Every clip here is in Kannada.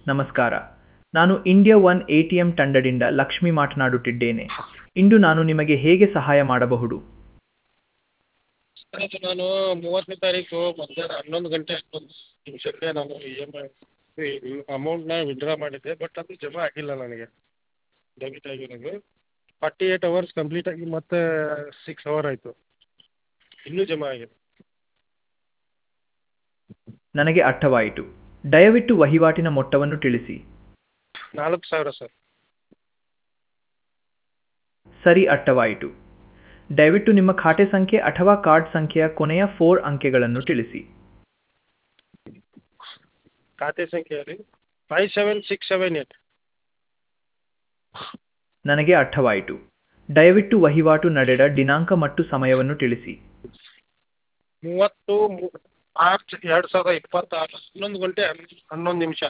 ನಮಸ್ಕಾರ ನಾನು ಇಂಡಿಯಾ ಒನ್ ಎಟಿಎಂ ತಂಡದಿಂದ ಲಕ್ಷ್ಮಿ ಮಾತನಾಡುತ್ತಿದ್ದೇನೆ ಇಂದು ನಾನು ನಿಮಗೆ ಹೇಗೆ ಸಹಾಯ ಮಾಡಬಹುದು ಅದು ನಾನು ಮೂವತ್ತನೇ ತಾರೀಕು ಮಧ್ಯಾಹ್ನ ಹನ್ನೊಂದು ಗಂಟೆ ಹನ್ನೊಂದು ನಿಮಿಷಕ್ಕೆ ನಾನು ಇ ಎಮ್ ಐ ಅಮೌಂಟನ್ನ ವಿತ್ಡ್ರಾ ಮಾಡಿದ್ದೆ ಬಟ್ ಅದು ಜಮಾ ಆಗಿಲ್ಲ ನನಗೆ ಡೆಬಿಟ್ ಆಗಿರೋದು ಫಾರ್ಟಿ ಏಯ್ಟ್ ಅವರ್ಸ್ ಕಂಪ್ಲೀಟ್ ಆಗಿ ಮತ್ತೆ ಸಿಕ್ಸ್ ಅವರ್ ಆಯಿತು ಇನ್ನೂ ಜಮಾ ಆಗಿಲ್ಲ ನನಗೆ ಅರ್ಥವಾಯಿತು ದಯವಿಟ್ಟು ವಹಿವಾಟಿನ ಮೊತ್ತವನ್ನು ತಿಳಿಸಿ ನಾಲ್ಕು ಸಾವಿರ ಸರ್ ಸರಿ ಅರ್ಥವಾಯಿತು ದಯವಿಟ್ಟು ನಿಮ್ಮ ಖಾತೆ ಸಂಖ್ಯೆ ಅಥವಾ ಕಾರ್ಡ್ ಸಂಖ್ಯೆಯ ಕೊನೆಯ ಫೋರ್ ಅಂಕೆಗಳನ್ನು ತಿಳಿಸಿ ಖಾತೆ ಸಂಖ್ಯೆಯಲ್ಲಿ five seven six seven eight ನನಗೆ ಅರ್ಥವಾಯಿತು ದಯವಿಟ್ಟು ವಹಿವಾಟು ನಡೆದ ದಿನಾಂಕ ಮತ್ತು ಸಮಯವನ್ನು ತಿಳಿಸಿ ಮೂವತ್ತು ಮೂ- ಮಾರ್ಚ್ ಎರಡು ಸಾವಿರದ ಇಪ್ಪತ್ತಾರು ಹನ್ನೊಂದು ಗಂಟೆ ಹನ್ನೊಂದು ಹನ್ನೊಂದು ನಿಮಿಷ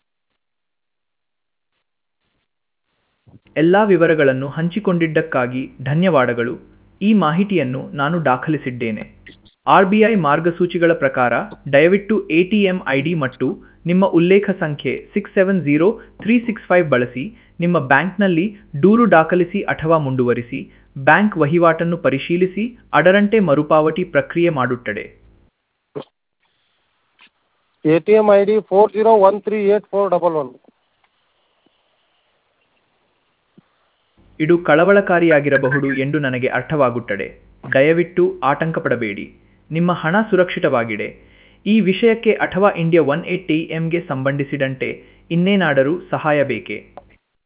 ಎಲ್ಲ ವಿವರಗಳನ್ನು ಹಂಚಿಕೊಂಡಿದ್ದಕ್ಕಾಗಿ ಧನ್ಯವಾದಗಳು ಈ ಮಾಹಿತಿಯನ್ನು ನಾನು ದಾಖಲಿಸಿದ್ದೇನೆ ಆರ್ ಬಿ ಐ ಮಾರ್ಗಸೂಚಿಗಳ ಪ್ರಕಾರ ದಯವಿಟ್ಟು A T M I D ಮತ್ತು ನಿಮ್ಮ ಉಲ್ಲೇಖ ಸಂಖ್ಯೆ six seven zero three six five ಬಳಸಿ ನಿಮ್ಮ ಬ್ಯಾಂಕ್ನಲ್ಲಿ ದೂರು ದಾಖಲಿಸಿ ಅಥವಾ ಮುಂದುವರಿಸಿ ಬ್ಯಾಂಕ್ ವಹಿವಾಟನ್ನು ಪರಿಶೀಲಿಸಿ ಅದರಂತೆ ಮರುಪಾವತಿ ಪ್ರಕ್ರಿಯೆ ಮಾಡುತ್ತದೆ A T M I D four zero one three eight four double one ಇದು ಕಳವಳಕಾರಿಯಾಗಿರಬಹುದು ಎಂದು ನನಗೆ ಅರ್ಥವಾಗುತ್ತದೆ ದಯವಿಟ್ಟು ಆತಂಕ ಪಡಬೇಡಿ ನಿಮ್ಮ ಹಣ ಸುರಕ್ಷಿತವಾಗಿದೆ ಈ ವಿಷಯಕ್ಕೆ ಅಥವಾ ಇಂಡಿಯಾ ಒನ್ ಏಟ್ ಟಿ ಎಂಗೆ ಸಂಬಂಧಿಸಿದಂತೆ ಇನ್ನೇನಾದರೂ ಸಹಾಯ ಬೇಕೇ